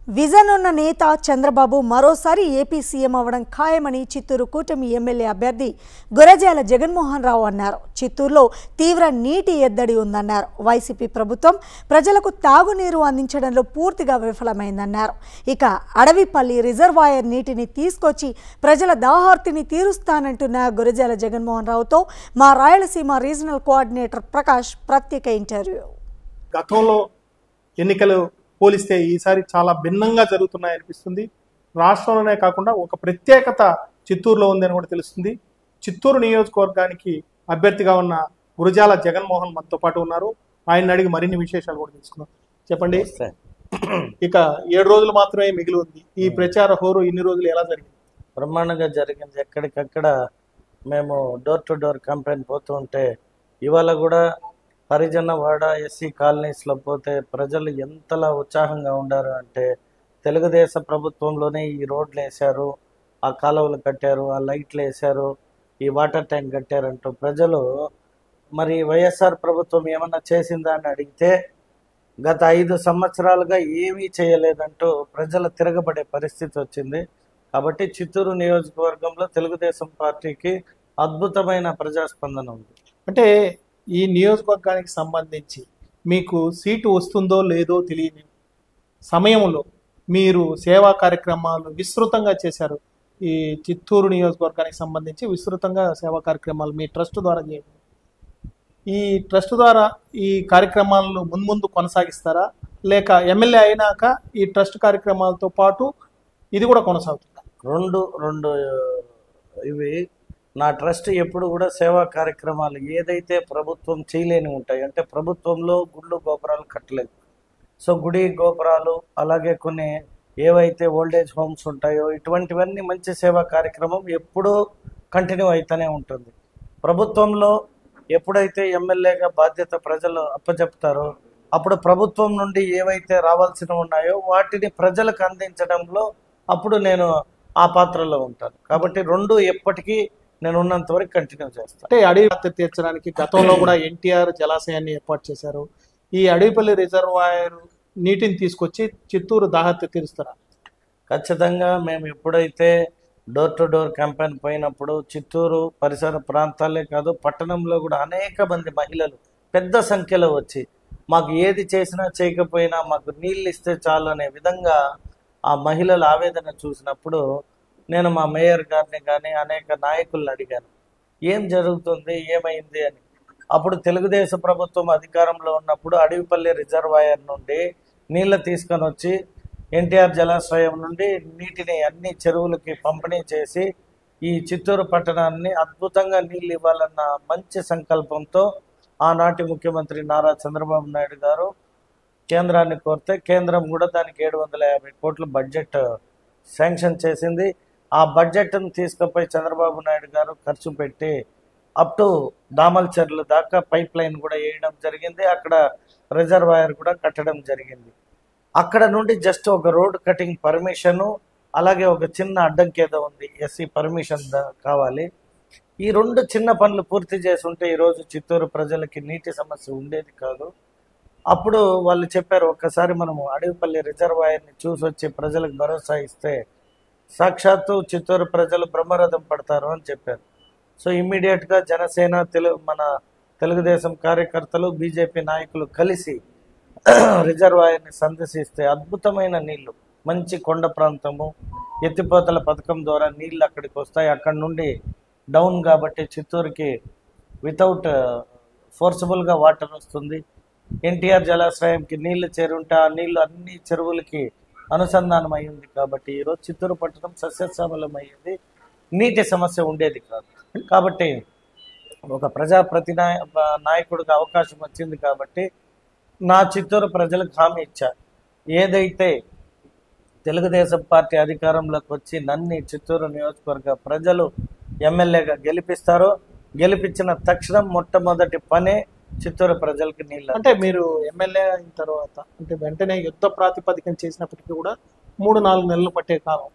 Vision ఉన్న నేత చంద్రబాబు మరోసారి ఏపీ సీఎం అవ్వడం ఖాయమని చిత్తూరు కూటమి ఎమ్మెల్యే అభ్యర్థి గురజాల జగన్మోహన్ రావు అన్నారు చిత్తూరులో తీవ్ర నీటి ఎద్దడి ఉందన్నారు వైసీపీ ప్రభుత్వం ప్రజలకు తాగునీరు అందించడంలో పూర్తిగా విఫలమైందన్నారు ఇక అడవిపల్లి రిజర్వాయర్ నీటిని తీసుకొచ్చి ప్రజల దాహార్తిని తీరుస్తానంటున్న గురజాల జగన్మోహన్ రావుతో మా రాయలసీమ రీజనల్ కోఆర్డినేటర్ ప్రకాష్ ప్రత్యేక ఇంటర్వ్యూ గతంలో ఎన్నికలు పోలిస్తే ఈసారి చాలా భిన్నంగా జరుగుతున్నాయి అనిపిస్తుంది రాష్ట్రంలోనే కాకుండా ఒక ప్రత్యేకత చిత్తూరులో ఉందని కూడా తెలుస్తుంది చిత్తూరు నియోజకవర్గానికి అభ్యర్థిగా ఉన్న గురజాల జగన్మోహన్ మనతో పాటు ఉన్నారు ఆయన అడిగి మరిన్ని విశేషాలు కూడా తెలుసుకుందాం చెప్పండి ఇక ఏడు రోజులు మాత్రమే మిగిలి ఉంది ఈ ప్రచార హోరు ఇన్ని రోజులు ఎలా జరిగింది బ్రహ్మాండంగా జరిగింది ఎక్కడికక్కడ మేము డోర్ టు డోర్ కంపెయిన్ పోతూ ఉంటే ఇవాళ కూడా హరిజన వాడ ఎస్సీ కాలనీస్లో పోతే ప్రజలు ఎంతలా ఉత్సాహంగా ఉండారు అంటే తెలుగుదేశం ప్రభుత్వంలోనే ఈ రోడ్లు వేశారు ఆ కాలువలు కట్టారు ఆ లైట్లు వేశారు ఈ వాటర్ ట్యాంక్ కట్టారంటూ ప్రజలు మరి వైఎస్ఆర్ ప్రభుత్వం ఏమన్నా చేసిందా అని అడిగితే గత ఐదు సంవత్సరాలుగా ఏమీ చేయలేదంటూ ప్రజలు తిరగబడే పరిస్థితి వచ్చింది కాబట్టి చిత్తూరు నియోజకవర్గంలో తెలుగుదేశం పార్టీకి అద్భుతమైన ప్రజాస్పందన ఉంది అంటే ఈ నియోజకవర్గానికి సంబంధించి మీకు సీటు వస్తుందో లేదో తెలియని సమయంలో మీరు సేవా కార్యక్రమాలు విస్తృతంగా చేశారు ఈ చిత్తూరు నియోజకవర్గానికి సంబంధించి విస్తృతంగా సేవా కార్యక్రమాలు మీ ట్రస్ట్ ద్వారా చేయండి ఈ ట్రస్ట్ ద్వారా ఈ కార్యక్రమాలను మున్ముందు కొనసాగిస్తారా లేక ఎమ్మెల్యే అయినాక ఈ ట్రస్ట్ కార్యక్రమాలతో పాటు ఇది కూడా కొనసాగుతుందా రెండు రెండు ఇవి నా ట్రస్ట్ ఎప్పుడు కూడా సేవా కార్యక్రమాలు ఏదైతే ప్రభుత్వం చేయలేని ఉంటాయి అంటే ప్రభుత్వంలో గుళ్ళు గోపురాలు కట్టలేదు సో గుడి గోపురాలు అలాగే కొన్ని ఏవైతే ఓల్డేజ్ హోమ్స్ ఉంటాయో ఇటువంటివన్నీ మంచి సేవా కార్యక్రమం ఎప్పుడూ కంటిన్యూ అవుతూనే ఉంటుంది ప్రభుత్వంలో ఎప్పుడైతే ఎమ్మెల్యేగా బాధ్యత ప్రజలు అప్పచెప్తారో అప్పుడు ప్రభుత్వం నుండి ఏవైతే రావాల్సినవి ఉన్నాయో వాటిని ప్రజలకు అందించడంలో అప్పుడు నేను ఆ పాత్రలో ఉంటాను కాబట్టి రెండు ఎప్పటికీ నేను ఉన్నంత వరకు కంటిన్యూ చేస్తాను అంటే అడవి పాత్ర తీర్చడానికి గతంలో కూడా ఎన్టీఆర్ జలాశయాన్ని ఏర్పాటు చేశారు ఈ అడవిపల్లి రిజర్వాయర్ నీటిని తీసుకొచ్చి చిత్తూరు దాహత్య తీరుస్తారా ఖచ్చితంగా మేము ఎప్పుడైతే డోర్ టు డోర్ క్యాంపెయిన్ పోయినప్పుడు చిత్తూరు పరిసర ప్రాంతాలే కాదు పట్టణంలో కూడా అనేక మంది మహిళలు పెద్ద సంఖ్యలో వచ్చి మాకు ఏది చేసినా చేయకపోయినా మాకు నీళ్ళు ఇస్తే చాలు అనే విధంగా ఆ మహిళల ఆవేదన చూసినప్పుడు నేను మా మేయర్ గారిని కానీ అనేక నాయకులను అడిగాను ఏం జరుగుతుంది ఏమైంది అని అప్పుడు తెలుగుదేశం ప్రభుత్వం అధికారంలో ఉన్నప్పుడు అడవిపల్లి రిజర్వాయర్ నుండి నీళ్లు తీసుకొని వచ్చి ఎన్టీఆర్ జలాశయం నుండి నీటిని అన్ని చెరువులకి పంపిణీ చేసి ఈ చిత్తూరు పట్టణాన్ని అద్భుతంగా నీళ్ళు ఇవ్వాలన్న మంచి సంకల్పంతో ఆనాటి ముఖ్యమంత్రి నారా చంద్రబాబు నాయుడు గారు కేంద్రాన్ని కోరితే కేంద్రం కూడా దానికి ఏడు వందల యాభై కోట్ల బడ్జెట్ శాంక్షన్ చేసింది ఆ బడ్జెట్ను తీసుకుపోయి చంద్రబాబు నాయుడు గారు ఖర్చు పెట్టి అప్ టు దామల్చర్ల దాకా పైప్ లైన్ కూడా వేయడం జరిగింది అక్కడ రిజర్వాయర్ కూడా కట్టడం జరిగింది అక్కడ నుండి జస్ట్ ఒక రోడ్ కటింగ్ పర్మిషను అలాగే ఒక చిన్న అడ్డంకి ఏదో ఉంది ఎస్సీ పర్మిషన్ కావాలి ఈ రెండు చిన్న పనులు పూర్తి చేసి ఉంటే ఈరోజు చిత్తూరు ప్రజలకి నీటి సమస్య ఉండేది కాదు అప్పుడు వాళ్ళు చెప్పారు ఒక్కసారి మనము అడవిపల్లి రిజర్వాయర్ని చూసి వచ్చి ప్రజలకు భరోసా ఇస్తే సాక్షాత్తు చిత్తూరు ప్రజలు బ్రహ్మరథం పడతారు అని చెప్పారు సో ఇమ్మీడియట్గా జనసేన తెలుగు మన తెలుగుదేశం కార్యకర్తలు బీజేపీ నాయకులు కలిసి రిజర్వాయర్ని సందర్శిస్తే అద్భుతమైన నీళ్లు మంచి కొండ ప్రాంతము ఎత్తిపోతల పథకం ద్వారా నీళ్లు అక్కడికి వస్తాయి అక్కడ నుండి డౌన్ కాబట్టి చిత్తూరుకి వితౌట్ ఫోర్సబుల్గా వాటర్ వస్తుంది ఎన్టీఆర్ జలాశయంకి నీళ్లు చేరుంటే ఆ నీళ్లు అన్ని చెరువులకి అనుసంధానం అయ్యింది కాబట్టి ఈరోజు చిత్తూరు పట్టణం సస్యశ్యామలం అయ్యింది నీటి సమస్య ఉండేది కాదు కాబట్టి ఒక ప్రజాప్రతి నాయకుడికి అవకాశం వచ్చింది కాబట్టి నా చిత్తూరు ప్రజలకు హామీ ఇచ్చా ఏదైతే తెలుగుదేశం పార్టీ అధికారంలోకి వచ్చి నన్ను చిత్తూరు నియోజకవర్గ ప్రజలు ఎమ్మెల్యేగా గెలిపిస్తారో గెలిపించిన తక్షణం మొట్టమొదటి పనే చిత్తూరు ప్రజలకి నీళ్ళు అంటే మీరు ఎమ్మెల్యే అయిన తర్వాత అంటే వెంటనే యుద్ధ ప్రాతిపదికన చేసినప్పటికీ కూడా మూడు నాలుగు నెలలు పట్టే కాలం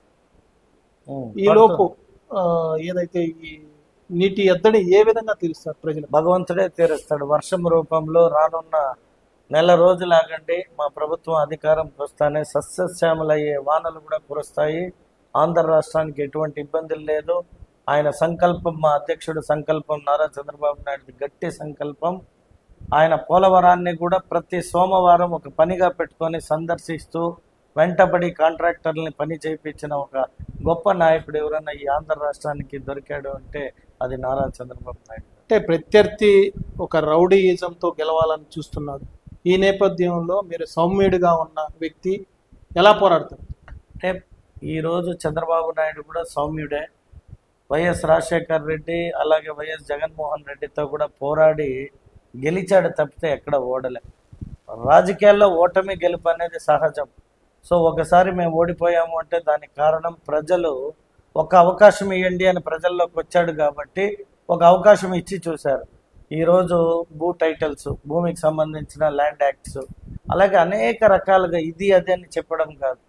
ఈ లోపు ఆ, ఏదైతే ఈ నీటి ఎద్దడి ఏ విధంగా తీరుస్తారు ప్రజలు భగవంతుడే తీరుస్తాడు వర్షం రూపంలో రానున్న నెల రోజులు ఆగండి మా ప్రభుత్వం అధికారంకి వస్తానే సస్యశ్యామలయ్యే వానలు కూడా కురుస్తాయి ఆంధ్ర రాష్ట్రానికి ఎటువంటి ఇబ్బందులు లేదు ఆయన సంకల్పం మా అధ్యక్షుడు సంకల్పం నారా చంద్రబాబు నాయుడు గట్టి సంకల్పం ఆయన పోలవరాన్ని కూడా ప్రతి సోమవారం ఒక పనిగా పెట్టుకొని సందర్శిస్తూ వెంటబడి కాంట్రాక్టర్ని పని చేయించిన ఒక గొప్ప నాయకుడు ఎవరన్నా ఈ ఆంధ్ర రాష్ట్రానికి దొరికాడు అంటే అది నారా చంద్రబాబు నాయుడు అంటే ప్రత్యర్థి ఒక రౌడీయిజంతో గెలవాలని చూస్తున్నాడు ఈ నేపథ్యంలో మీరు సౌమ్యుడిగా ఉన్న వ్యక్తి ఎలా పోరాడతారు అంటే ఈరోజు చంద్రబాబు నాయుడు కూడా సౌమ్యుడే వైఎస్ రాజశేఖర్ రెడ్డి అలాగే వైఎస్ జగన్మోహన్ రెడ్డితో కూడా పోరాడి గెలిచాడు తప్పితే ఎక్కడ ఓడలే రాజకీయాల్లో ఓటమి గెలుపు అనేది సహజం సో ఒకసారి మేము ఓడిపోయాము అంటే దానికి కారణం ప్రజలు ఒక అవకాశం ఇవ్వండి అని ప్రజల్లోకి వచ్చాడు కాబట్టి ఒక అవకాశం ఇచ్చి చూశారు ఈరోజు భూ టైటిల్స్ భూమికి సంబంధించిన ల్యాండ్ యాక్ట్స్ అలాగే అనేక రకాలుగా ఇది అది అని చెప్పడం కాదు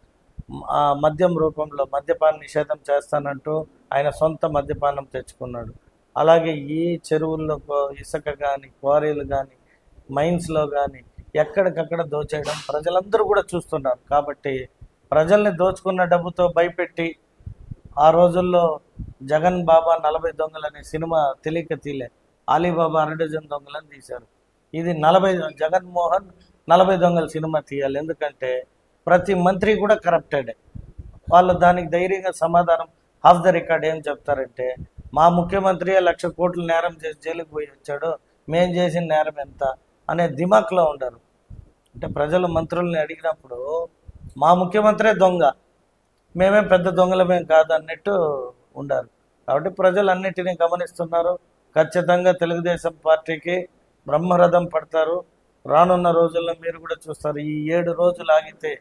ఆ మద్యం రూపంలో మద్యపాన నిషేధం చేస్తానంటూ ఆయన సొంత మద్యపానం తెచ్చుకున్నాడు అలాగే ఈ చెరువుల్లో కో- ఇసుక కానీ క్వారీలు కానీ మైన్స్లో కానీ ఎక్కడికక్కడ దోచేయడం ప్రజలందరూ కూడా చూస్తున్నారు కాబట్టి ప్రజల్ని దోచుకున్న డబ్బుతో భయపెట్టి ఆ రోజుల్లో జగన్ బాబా నలభై దొంగలు అనే సినిమా తెలియక తీలే అలీబాబా అరడజన్ దొంగలని తీశారు ఇది నలభై జగన్మోహన్ నలభై దొంగల సినిమా తీయాలి ఎందుకంటే ప్రతి మంత్రి కూడా కరప్టెడే వాళ్ళు దానికి ధైర్యంగా సమాధానం ఆఫ్ ద రికార్డ్ ఏం చెప్తారంటే మా ముఖ్యమంత్రి లక్ష కోట్లు నేరం చేసి జైలుకి పోయి వచ్చాడు మేం చేసిన నేరం ఎంత అనే దిమాక్లో ఉండరు అంటే ప్రజలు మంత్రుల్ని అడిగినప్పుడు మా ముఖ్యమంత్రే దొంగ మేమేం పెద్ద దొంగలమేం కాదు అన్నట్టు ఉండాలి కాబట్టి ప్రజలు అన్నిటినీ గమనిస్తున్నారు ఖచ్చితంగా తెలుగుదేశం పార్టీకి బ్రహ్మరథం పడతారు రానున్న రోజుల్లో మీరు కూడా చూస్తారు ఈ ఏడు రోజులు ఆగితే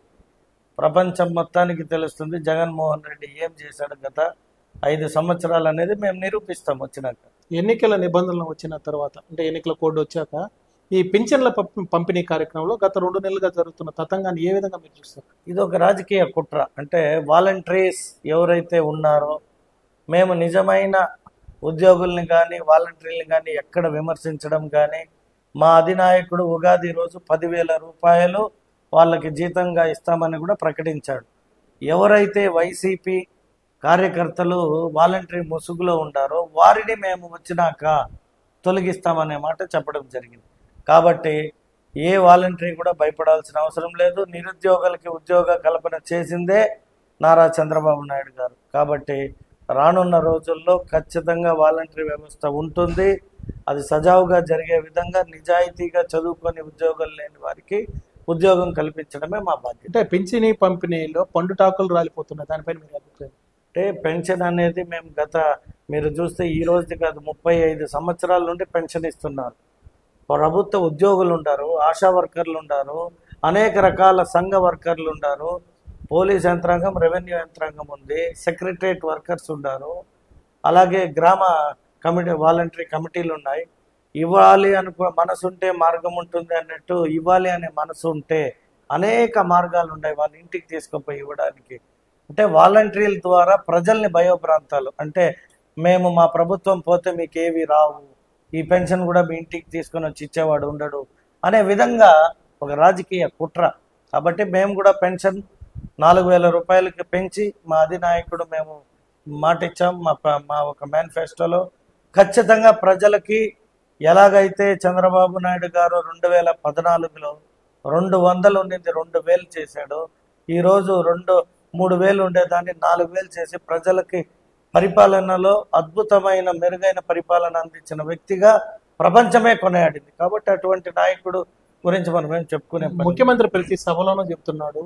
ప్రపంచం మొత్తానికి తెలుస్తుంది జగన్మోహన్ రెడ్డి ఏం చేశాడు గత ఐదు సంవత్సరాలు అనేది మేము నిరూపిస్తాం వచ్చినాక ఎన్నికల నిబంధనలు వచ్చిన తర్వాత అంటే ఎన్నికల కోడ్ వచ్చాక ఈ పింఛన్ల పంప- పంపిణీ కార్యక్రమంలో గత రెండు నెలలుగా జరుగుతున్న తతంగాన్ని ఏ విధంగా మీరు చూస్తారు ఇది ఒక రాజకీయ కుట్ర అంటే వాలంటీర్స్ ఎవరైతే ఉన్నారో మేము నిజమైన ఉద్యోగుల్ని కానీ వాలంటీర్ని కానీ ఎక్కడ విమర్శించడం కానీ మా అధినాయకుడు ఉగాది రోజు పదివేల రూపాయలు వాళ్ళకి జీతంగా ఇస్తామని కూడా ప్రకటించాడు ఎవరైతే వైసీపీ కార్యకర్తలు వాలంటరీ ముసుగులో ఉండారో వారిని మేము వచ్చినాక తొలగిస్తామనే మాట చెప్పడం జరిగింది కాబట్టి ఏ వాలంటరీ కూడా భయపడాల్సిన అవసరం లేదు నిరుద్యోగులకి ఉద్యోగ కల్పన చేసిందే నారా చంద్రబాబు నాయుడు గారు కాబట్టి రానున్న రోజుల్లో ఖచ్చితంగా వాలంటరీ వ్యవస్థ ఉంటుంది అది సజావుగా జరిగే విధంగా నిజాయితీగా చదువుకొని ఉద్యోగం లేని వారికి ఉద్యోగం కల్పించడమే మా బాధ్యత అంటే పింఛనీ పంపిణీలో పండుటాకులు రాలిపోతున్నాయి దానిపైన మీరు అభిప్రాయం అంటే పెన్షన్ అనేది మేము గత మీరు చూస్తే ఈ రోజు కాదు ముప్పై ఐదు సంవత్సరాల నుండి పెన్షన్ ఇస్తున్నారు ప్రభుత్వ ఉద్యోగులు ఉంటారు ఆశా వర్కర్లు ఉంటారు అనేక రకాల సంఘ వర్కర్లు ఉంటారు పోలీస్ యంత్రాంగం రెవెన్యూ యంత్రాంగం ఉంది సెక్రటరియట్ వర్కర్స్ ఉన్నారు అలాగే గ్రామ కమిటీ వాలంటరీ కమిటీలు ఉన్నాయి ఇవ్వాలి అనుకో మనసు ఉంటే మార్గం ఉంటుంది అన్నట్టు ఇవ్వాలి అనే మనసు ఉంటే అనేక మార్గాలు ఉన్నాయి వాళ్ళ ఇంటికి తీసుకుపోయి ఇవ్వడానికి అంటే వాలంటీర్ల ద్వారా ప్రజల్ని భయోప్రాంతాలు అంటే మేము మా ప్రభుత్వం పోతే మీకు ఏవి రావు ఈ పెన్షన్ కూడా మీ ఇంటికి తీసుకొని వచ్చి ఇచ్చేవాడు ఉండడు అనే విధంగా ఒక రాజకీయ కుట్ర కాబట్టి మేము కూడా పెన్షన్ నాలుగు వేల రూపాయలకి పెంచి మా అధినాయకుడు మేము మాట ఇచ్చాం మా ప- మా ఒక మేనిఫెస్టోలో ఖచ్చితంగా ప్రజలకి ఎలాగైతే చంద్రబాబు నాయుడు గారు రెండు వేల పద్నాలుగులో రెండు వందలు ఉండింది రెండు వేలు చేశాడు ఈరోజు రెండు మూడు వేలు ఉండేదాన్ని నాలుగు వేలు చేసి ప్రజలకి పరిపాలనలో అద్భుతమైన మెరుగైన పరిపాలన అందించిన వ్యక్తిగా ప్రపంచమే కొనియాడింది కాబట్టి అటువంటి నాయకుడు గురించి మనం ఏం చెప్పుకునే పని లేదు. ముఖ్యమంత్రి ప్రతి సభలోనూ చెప్తున్నాడు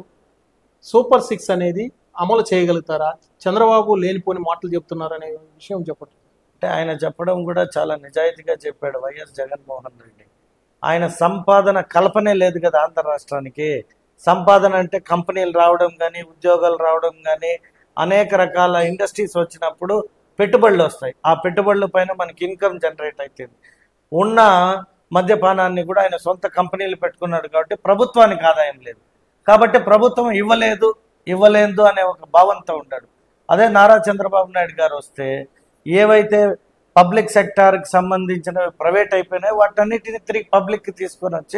సూపర్ సిక్స్ అనేది అమలు చేయగలుగుతారా చంద్రబాబు లేనిపోని మాటలు చెప్తున్నారు అనే విషయం చెప్పండి అంటే ఆయన చెప్పడం కూడా చాలా నిజాయితీగా చెప్పాడు వైఎస్ జగన్మోహన్ రెడ్డి ఆయన సంపాదన కల్పనే లేదు కదా ఆంధ్ర రాష్ట్రానికి సంపాదన అంటే కంపెనీలు రావడం కానీ ఉద్యోగాలు రావడం కానీ అనేక రకాల ఇండస్ట్రీస్ వచ్చినప్పుడు పెట్టుబడులు వస్తాయి ఆ పెట్టుబడుల పైన మనకి ఇన్కమ్ జనరేట్ అవుతుంది ఉన్న మద్యపానాన్ని కూడా ఆయన సొంత కంపెనీలు పెట్టుకున్నాడు కాబట్టి ప్రభుత్వానికి ఆదాయం లేదు కాబట్టి ప్రభుత్వం ఇవ్వలేదు ఇవ్వలేదు అనే ఒక భావంతో ఉంటాడు అదే నారా చంద్రబాబు నాయుడు గారు వస్తే ఏవైతే పబ్లిక్ సెక్టార్కి సంబంధించిన ప్రైవేట్ అయిపోయినాయి వాటన్నిటిని తిరిగి పబ్లిక్కి తీసుకొని వచ్చి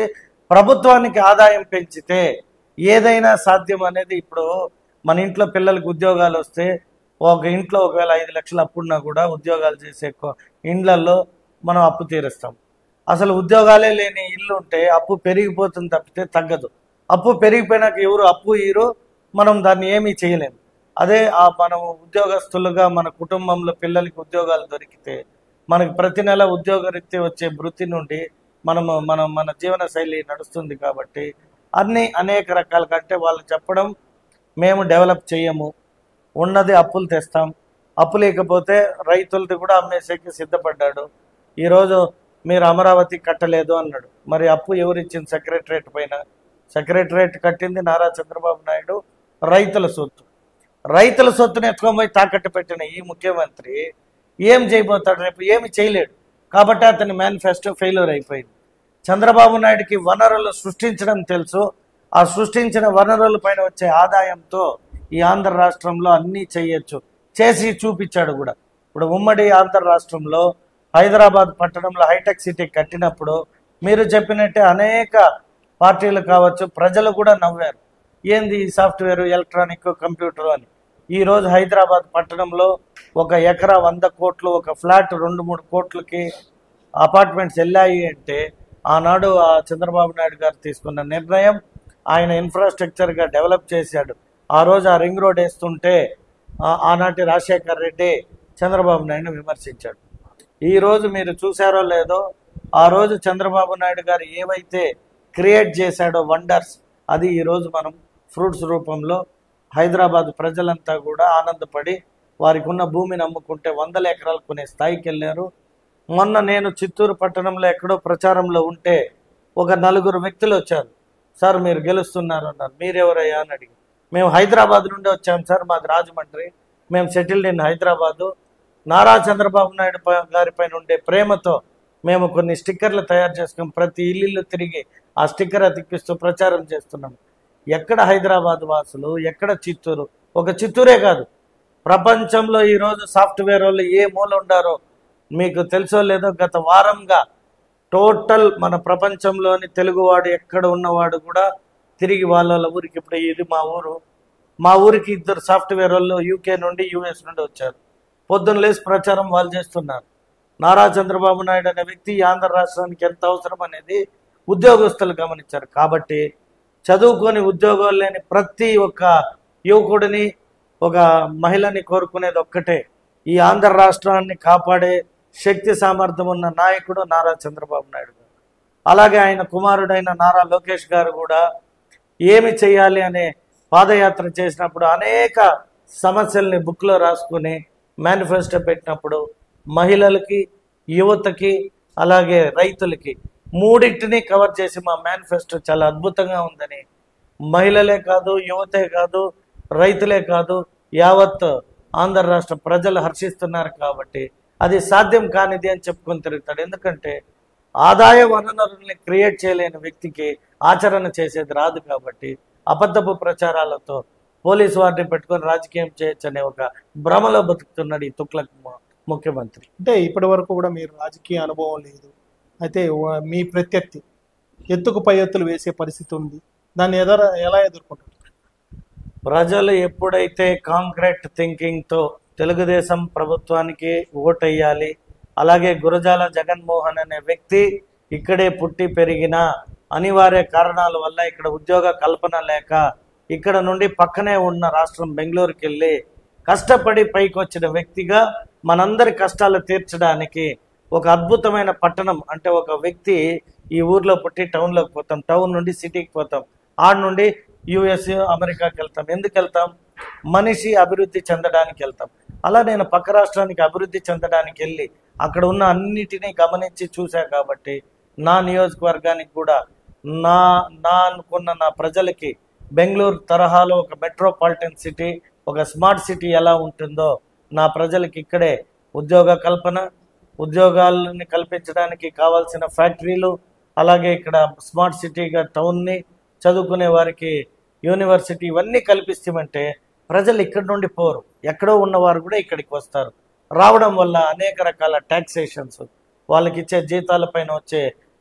ప్రభుత్వానికి ఆదాయం పెంచితే ఏదైనా సాధ్యం అనేది ఇప్పుడు మన ఇంట్లో పిల్లలకి ఉద్యోగాలు వస్తే ఒక ఇంట్లో ఒకవేళ ఐదు లక్షలు అప్పున్నా కూడా ఉద్యోగాలు చేసే కొ- ఇండ్లల్లో మనం అప్పు తీరుస్తాం అసలు ఉద్యోగాలే లేని ఇల్లు ఉంటే అప్పు పెరిగిపోతుంది తప్పితే తగ్గదు అప్పు పెరిగిపోయినాక ఎవరు అప్పు ఇరు మనం దాన్ని ఏమీ చేయలేము అదే ఆ మనం ఉద్యోగస్తులుగా మన కుటుంబంలో పిల్లలకి ఉద్యోగాలు దొరికితే మనకి ప్రతి నెల ఉద్యోగరీత్యా వచ్చే వృత్తి నుండి మనము మనం మన జీవన శైలి నడుస్తుంది కాబట్టి అన్ని అనేక రకాల కంటే వాళ్ళు చెప్పడం మేము డెవలప్ చేయము ఉన్నది అప్పులు తెస్తాం అప్పు లేకపోతే రైతులది కూడా అమ్మేసేకి సిద్ధపడ్డాడు ఈరోజు మీరు అమరావతి కట్టలేదు అన్నాడు మరి అప్పు ఎవరిచ్చింది సెక్రటరేట్ పైన సెక్రటరేట్ కట్టింది నారా చంద్రబాబు నాయుడు రైతుల సొత్తు రైతుల సొత్తుని ఎత్తుకొని పోయి తాకట్టు పెట్టిన ఈ ముఖ్యమంత్రి ఏం చేయబోతాడు రేపు ఏమి చేయలేడు కాబట్టి అతని మేనిఫెస్టో ఫెయిల్యూర్ అయిపోయింది చంద్రబాబు నాయుడుకి వనరులు సృష్టించడం తెలుసు ఆ సృష్టించిన వనరుల పైన వచ్చే ఆదాయంతో ఈ ఆంధ్ర రాష్ట్రంలో అన్నీ చేయొచ్చు చేసి చూపించాడు కూడా ఇప్పుడు ఉమ్మడి ఆంధ్ర రాష్ట్రంలో హైదరాబాద్ పట్టణంలో హైటెక్ సిటీ కట్టినప్పుడు మీరు చెప్పినట్టే అనేక పార్టీలు కావచ్చు ప్రజలు కూడా నవ్వారు ఏంది ఈ సాఫ్ట్వేర్ ఎలక్ట్రానిక్ కంప్యూటర్ అని ఈ రోజు హైదరాబాద్ పట్టణంలో ఒక ఎకరా వంద కోట్లు ఒక ఫ్లాట్ రెండు మూడు కోట్లకి అపార్ట్మెంట్స్ వెళ్ళాయి అంటే ఆనాడు ఆ చంద్రబాబు నాయుడు గారు తీసుకున్న నిర్ణయం ఆయన ఇన్ఫ్రాస్ట్రక్చర్గా డెవలప్ చేశాడు ఆ రోజు ఆ రింగ్ రోడ్ వేస్తుంటే ఆ- ఆనాటి రాజశేఖర్ రెడ్డి చంద్రబాబు నాయుడు విమర్శించాడు ఈ రోజు మీరు చూసారో లేదో ఆ రోజు చంద్రబాబు నాయుడు గారు ఏవైతే క్రియేట్ చేశాడో వండర్స్ అది ఈ రోజు మనం ఫ్రూట్స్ రూపంలో హైదరాబాద్ ప్రజలంతా కూడా ఆనందపడి వారికి ఉన్న భూమిని అమ్ముకుంటే వందల ఎకరాలు కొనే స్థాయికి వెళ్ళారు మొన్న నేను చిత్తూరు పట్టణంలో ఎక్కడో ప్రచారంలో ఉంటే ఒక నలుగురు వ్యక్తులు వచ్చారు సార్ మీరు గెలుస్తున్నారు అన్నారు మీరెవరయ్యా అని అడిగి మేము హైదరాబాద్ నుండి వచ్చాం సార్ మాది రాజమండ్రి మేము సెటిల్డ్ ఇన్ హైదరాబాదు నారా చంద్రబాబు నాయుడు పై- గారిపైన ఉండే ప్రేమతో మేము కొన్ని స్టిక్కర్లు తయారు చేసుకుని ప్రతి ఇల్లు తిరిగి ఆ స్టిక్కర్ అతికిస్తూ ప్రచారం చేస్తున్నాం ఎక్కడ హైదరాబాద్ వాసులు ఎక్కడ చిత్తూరు ఒక చిత్తూరే కాదు ప్రపంచంలో ఈరోజు సాఫ్ట్వేర్ వాళ్ళు ఏ మూల ఉండారో మీకు తెలుసో లేదో గత వారంగా టోటల్ మన ప్రపంచంలోని తెలుగువాడు ఎక్కడ ఉన్నవాడు కూడా తిరిగి వాళ్ళ వాళ్ళ ఊరికి ఇప్పుడు ఇది మా ఊరు మా ఊరికి ఇద్దరు సాఫ్ట్వేర్ వాళ్ళు యూకే నుండి యూఎస్ నుండి వచ్చారు పొద్దున్న లేచి ప్రచారం వాళ్ళు చేస్తున్నారు నారా చంద్రబాబు నాయుడు అనే వ్యక్తి ఈ ఆంధ్ర రాష్ట్రానికి ఎంత అవసరం అనేది ఉద్యోగస్తులు గమనించారు కాబట్టి చదువుకొని ఉద్యోగాలు లేని ప్రతి ఒక్క యువకుడిని ఒక మహిళని కోరుకునేది ఒక్కటే ఈ ఆంధ్ర రాష్ట్రాన్ని కాపాడే శక్తి సామర్థ్యం ఉన్న నాయకుడు నారా చంద్రబాబు నాయుడు గారు అలాగే ఆయన కుమారుడైన నారా లోకేష్ గారు కూడా ఏమి చేయాలి అనే పాదయాత్ర చేసినప్పుడు అనేక సమస్యల్ని బుక్లో రాసుకుని మేనిఫెస్టో పెట్టినప్పుడు మహిళలకి యువతకి అలాగే రైతులకి మూడింటిని కవర్ చేసి మా మేనిఫెస్టో చాలా అద్భుతంగా ఉందని మహిళలే కాదు యువతే కాదు రైతులే కాదు యావత్ ఆంధ్ర రాష్ట్ర ప్రజలు హర్షిస్తున్నారు కాబట్టి అది సాధ్యం కానిది అని చెప్పుకొని తిరుగుతాడు ఎందుకంటే ఆదాయ వనరుల్ని క్రియేట్ చేయలేని వ్యక్తికి ఆచరణ చేసేది రాదు కాబట్టి అబద్ధపు ప్రచారాలతో పోలీసు వారిని పెట్టుకొని రాజకీయం చేయొచ్చు అనే ఒక భ్రమలో బతుకుతున్నాడు ఈ తుక్లక్ ము- ముఖ్యమంత్రి అంటే ఇప్పటి వరకు కూడా మీరు రాజకీయ అనుభవం లేదు అయితే వ- మీ ప్రత్యర్థి ఎత్తుకు పై ఎత్తులు వేసే పరిస్థితి ఉంది దాన్ని ఎదర ఎలా ఎదుర్కొంటారు ప్రజలు ఎప్పుడైతే కాంక్రీట్ థింకింగ్తో తెలుగుదేశం ప్రభుత్వానికి ఓటెయ్యాలి అలాగే గురజాల జగన్మోహన్ అనే వ్యక్తి ఇక్కడే పుట్టి పెరిగిన అనివార్య కారణాల వల్ల ఇక్కడ ఉద్యోగ కల్పన లేక ఇక్కడ నుండి పక్కనే ఉన్న రాష్ట్రం బెంగళూరుకి వెళ్ళి కష్టపడి పైకి వచ్చిన వ్యక్తిగా మనందరి కష్టాలు తీర్చడానికి ఒక అద్భుతమైన పట్టణం అంటే ఒక వ్యక్తి ఈ ఊర్లో పుట్టి టౌన్లోకి పోతాం టౌన్ నుండి సిటీకి పోతాం ఆడ నుండి యుఎస్ అమెరికాకి వెళ్తాం ఎందుకు వెళ్తాం మనిషి అభివృద్ధి చెందడానికి వెళ్తాం అలా నేను పక్క రాష్ట్రానికి అభివృద్ధి చెందడానికి వెళ్ళి అక్కడ ఉన్న అన్నిటినీ గమనించి చూసా కాబట్టి నా నియోజకవర్గానికి కూడా నా నా అనుకున్న నా ప్రజలకి బెంగళూరు తరహాలో ఒక మెట్రోపాలిటన్ సిటీ ఒక స్మార్ట్ సిటీ ఎలా ఉంటుందో నా ప్రజలకి ఇక్కడే ఉద్యోగ కల్పన ఉద్యోగాలని కల్పించడానికి కావాల్సిన ఫ్యాక్టరీలు అలాగే ఇక్కడ స్మార్ట్ సిటీగా టౌన్ని చదువుకునే వారికి యూనివర్సిటీ ఇవన్నీ కల్పిస్తామంటే ప్రజలు ఇక్కడి నుండి పోరు ఎక్కడో ఉన్నవారు కూడా ఇక్కడికి వస్తారు రావడం వల్ల అనేక రకాల ట్యాక్సేషన్స్ వాళ్ళకి ఇచ్చే జీతాల పైన వచ్చే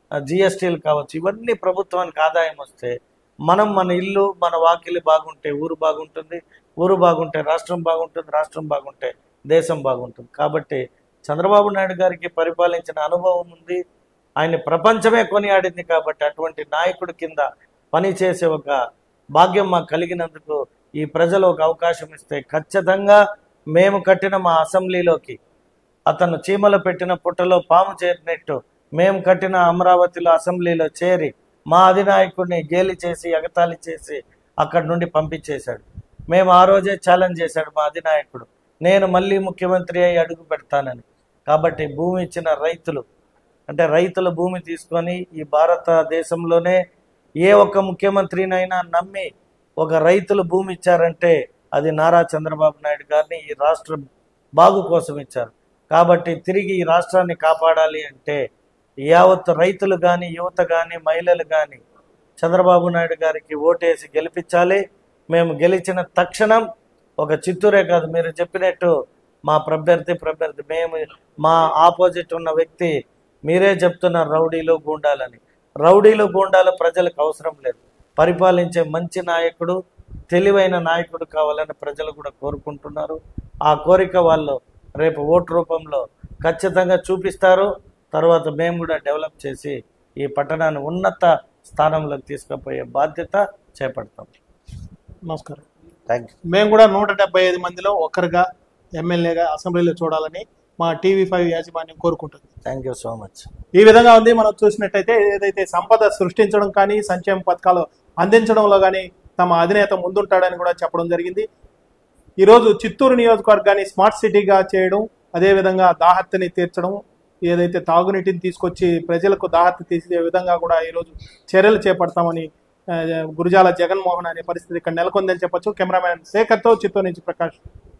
జిఎస్టీలు కావచ్చు ఇవన్నీ ప్రభుత్వానికి ఆదాయం వస్తే మనం మన ఇల్లు మన వాకిలి బాగుంటే ఊరు బాగుంటుంది ఊరు బాగుంటే రాష్ట్రం బాగుంటుంది రాష్ట్రం బాగుంటే దేశం బాగుంటుంది కాబట్టి చంద్రబాబు నాయుడు గారికి పరిపాలించిన అనుభవం ఉంది ఆయన ప్రపంచమే కొనియాడింది కాబట్టి అటువంటి నాయకుడి కింద పనిచేసే ఒక భాగ్యం మాకు కలిగినందుకు ఈ ప్రజలు ఒక అవకాశం ఇస్తే ఖచ్చితంగా మేము కట్టిన మా అసెంబ్లీలోకి అతను చీమలు పెట్టిన పుట్టలో పాము చేరినట్టు మేము కట్టిన అమరావతిలో అసెంబ్లీలో చేరి మా అధినాయకుడిని గేలి చేసి ఎగతాళి చేసి అక్కడి నుండి పంపించేశాడు మేము ఆ రోజే ఛాలెంజ్ చేశాడు మా అధినాయకుడు నేను మళ్ళీ ముఖ్యమంత్రి అయి అడుగు పెడతానని కాబట్టి భూమి ఇచ్చిన రైతులు అంటే రైతుల భూమి తీసుకొని ఈ భారతదేశంలోనే ఏ ఒక్క ముఖ్యమంత్రినైనా నమ్మి ఒక రైతులు భూమి ఇచ్చారంటే అది నారా చంద్రబాబు నాయుడు గారిని ఈ రాష్ట్ర బాగు కోసం ఇచ్చారు కాబట్టి తిరిగి ఈ రాష్ట్రాన్ని కాపాడాలి అంటే యావత్ రైతులు కానీ యువత కానీ మహిళలు కానీ చంద్రబాబు నాయుడు గారికి ఓటేసి గెలిపించాలి మేము గెలిచిన తక్షణం ఒక చిత్తూరే కాదు మీరు చెప్పినట్టు మా ప్రభ్యర్థి ప్రభ్యర్థి మేము మా ఆపోజిట్ ఉన్న వ్యక్తి మీరే చెప్తున్నారు రౌడీలు గూండాలని రౌడీలు గూండాలు ప్రజలకు అవసరం లేదు పరిపాలించే మంచి నాయకుడు తెలివైన నాయకుడు కావాలని ప్రజలు కూడా కోరుకుంటున్నారు ఆ కోరిక వాళ్ళు రేపు ఓటు రూపంలో ఖచ్చితంగా చూపిస్తారు తర్వాత మేము కూడా డెవలప్ చేసి ఈ పట్టణాన్ని ఉన్నత స్థానంలోకి తీసుకుపోయే బాధ్యత చేపడతాం నమస్కారం థ్యాంక్ యూ మేము కూడా నూట డెబ్బై ఐదు మందిలో ఒకరుగా ఎమ్మెల్యేగా అసెంబ్లీలో చూడాలని మా టీవీ ఫైవ్ యాజమాన్యం కోరుకుంటుంది థ్యాంక్ యూ సో మచ్ ఈ విధంగా ఉంది మనం చూసినట్టయితే ఏదైతే సంపద సృష్టించడం కానీ సంక్షేమ పథకాలు అందించడంలో కానీ తమ అధినేత ముందుంటాడని కూడా చెప్పడం జరిగింది ఈరోజు చిత్తూరు నియోజకవర్గాన్ని స్మార్ట్ సిటీగా చేయడం అదేవిధంగా దాహత్తిని తీర్చడం ఏదైతే తాగునీటిని తీసుకొచ్చి ప్రజలకు దాహత్తి తీసే విధంగా కూడా ఈరోజు చర్యలు చేపడతామని ఆ, గురుజాల జగన్మోహన్ అనే పరిస్థితి ఇక్కడ నెలకొందని చెప్పొచ్చు కెమెరామ్యాన్ శేఖర్తో చిత్తూరు నుంచి ప్రకాష్